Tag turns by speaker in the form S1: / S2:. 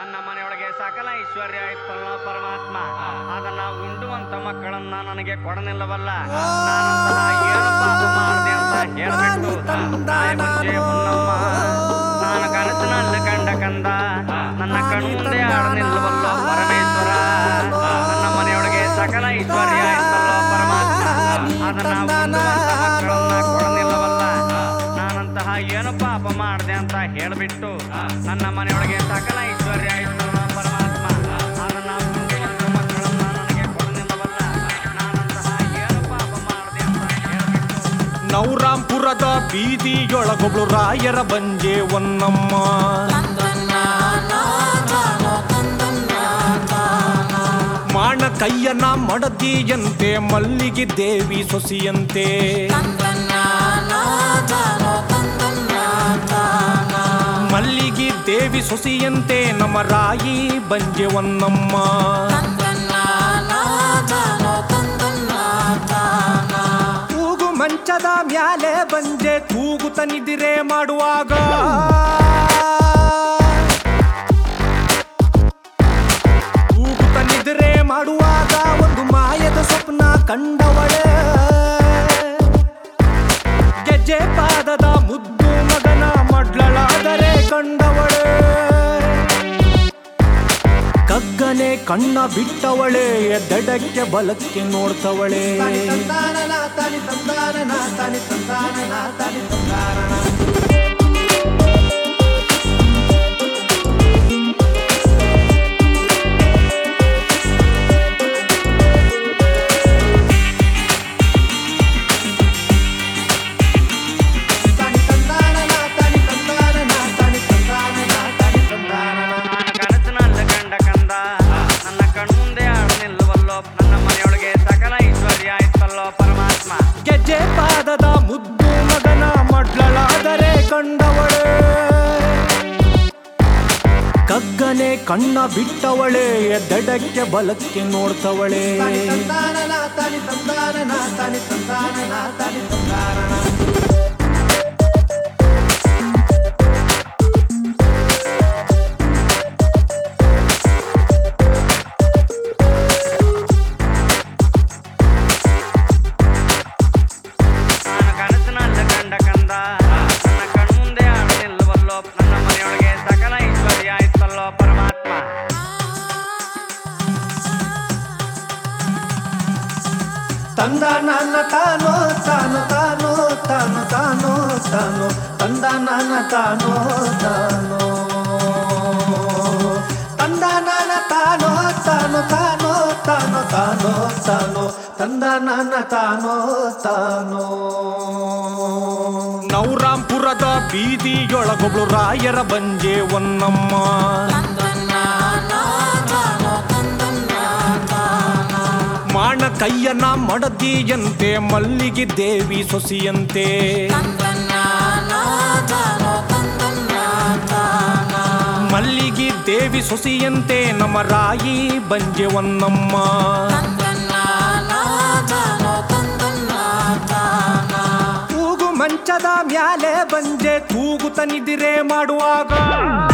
S1: ನನ್ನ ಮನೆಯೊಳಗೆ ಸಕಲ ಐಶ್ವರ್ಯ ಇತ್ತಲ್ಲ ಪರಮಾತ್ಮ ಅದನ್ನ ಉಂಡುವಂತ ಮಕ್ಕಳನ್ನ ನನಗೆ ಕೊಡನಿಲ್ಲವಲ್ಲ ನಾನಂತಹ ಏನು ಪಾಪ ಮಾಡಿದೆ ಅಂತ ಹೇಳ್ಬಿಟ್ಟು ತಾಯಿ ಮುಂಚೆ ಹೊನ್ನಮ್ಮ ನಾನು ಕನಸಿನಲ್ಲಿ ಕಂಡ ಕಂದ ನನ್ನ ಕಣ್ಮುಂದೆ ಆಡನಿಲ್ಲವಲ್ಲ ಪರಮೇಶ್ವರ ನನ್ನ ಮನೆಯೊಳಗೆ ಸಕಲ ಐಶ್ವರ್ಯ ಇತ್ತಲ್ಲ ಪರಮಾತ್ಮ ಅದನ್ನ ಉಂಡುವಂತ ಮಕ್ಕಳನ್ನ ಕೊಡನಿಲ್ಲವಲ್ಲ ನಾನಂತಹ ಏನು ಪಾಪ ಮಾಡಿದೆ ಅಂತ ಹೇಳ್ಬಿಟ್ಟು ನನ್ನ ಮನೆಯೊಳಗೆ ಸಕಲ ಐಶ್ವರ್ಯ ಇತ್ತಲ್ಲ ಪರಮಾತ್ಮ ಅದನ್ನ ಉಂಡುವಂತ ಮಕ್ಕಳನ್ನ ನನಗೆ ಕೊಡನಿಲ್ಲವಲ್ಲ ನಾನಂತಹ ಏನು ಪಾಪ ಮಾಡಿದೆ ಅಂತ ಹೇಳ್ಬಿಟ್ಟು
S2: ನವರಾಂಪುರದ ಬೀದಿಯೊಳಗೊಬ್ಳು ರಾಯರ ಬಂಜೆ ಒನ್ನಮ್ಮ ಮಾಣ ಕೈಯನ ಮಡದಿಯಂತೆ ಮಲ್ಲಿಗೆ ದೇವಿ ಸೊಸಿಯಂತೆ ಮಲ್ಲಿಗೆ ದೇವಿ ಸೊಸಿಯಂತೆ ನಮ್ಮ ರಾಯಿ ಬಂಜೆ ಒನ್ನಮ್ಮ ತೂಗು ಮಂಚದ ಮ್ಯಾಲೆ ಬಂಜೆ ತೂಗುತ್ತ ನಿದಿರೆ ಮಾಡುವಾಗ ತೂಗುತ್ತ ನಿದ್ರೆ ಮಾಡುವಾಗ ಒಂದು ಮಾಯದ ಸ್ವಪ್ನ ಕಂಡವಳೆ ಗೆಜ್ಜೆ ಪಾದದ ಮುದ್ದು ಮಗನ ಮಡ್ಲಳಾದರೆ ಕಂಡವಳೆ ಕಗ್ಗನೆ ಕಣ್ಣ ಬಿಟ್ಟವಳೆ ಎದ್ದಡಕ್ಕೆ ಬಲಕ್ಕೆ ನೋಡ್ತವಳೆ
S1: ನಾನು ಕನಸಿನಲ್ಲಿ ಕಂಡ ಕಂದ ನನ್ನ ಕಣ್ಮುಂದೆ ಆಡನಿಲ್ಲವಲ್ಲೋ ನನ್ನ ಮನೆಯೊಳಗೆ ಸಕಲ ಐಶ್ವರ್ಯ ಇತ್ತಲ್ಲೋ ಪರಮಾತ್ಮ
S2: ಗೆಜ್ಜೆ ಪಾದದ ಮುದ್ದು ಮಗನ ಮಡ್ಲಳಾದರೆ ಕಂಡವಳೆ ಕಗ್ಗನೆ ಕಣ್ಣ ಬಿಟ್ಟವಳೆ ಎದ್ದಡಕ್ಕೆ ಬಲಕ್ಕೆ ನೋಡ್ತವಳೆ
S1: ನಾನು ಕನಸಿನಲ್ಲಿ ಕಂಡ ಕಂದ ನನ್ನ ಕಣ್ಮುಂದೆ ಆಡನಿಲ್ಲವಲ್ಲೋ ನನ್ನ ಮನೆಯೊಳಗೆ ಸಕಲ ಐಶ್ವರ್ಯ ಇತ್ತಲ್ಲೋ ಪರಮಾತ್ಮ
S2: ತಂದ ನನ್ನ ತಾನೋ ತಾನು ತಾನೋ ತಾನು ತಾನೋ ತಾನು ತಂದ ನನ್ನ ತಾನೋ ತಾನೋ ತಂದ ನನ್ನ ತಾನೋ ತಾನು ತಾನೋ ತಾನು ತಾನೋ ತಾನೋ ತಂದ ನನ್ನ ತಾನೋ ತಾನೋ ನವರಾಂಪುರದ ಬೀದಿಯೊಳಗೊಬ್ಳು ರಾಯರ ಬಂಜೆ ಒನ್ನಮ್ಮ ಮಾಣ ಕೈಯನ ಮಡದಿಯಂತೆ ಮಲ್ಲಿಗೆ ದೇವಿ ಸೊಸಿಯಂತೆ ಮಲ್ಲಿಗೆ ದೇವಿ ಸೊಸಿಯಂತೆ ನಮ್ಮ ರಾಯಿ ಬಂಜೆ ಒನ್ನಮ್ಮ ತೂಗು ಮಂಚದ ಮ್ಯಾಲೆ ಬಂಜೆ ತೂಗುತ್ತ ನಿದಿರೆ ಮಾಡುವಾಗ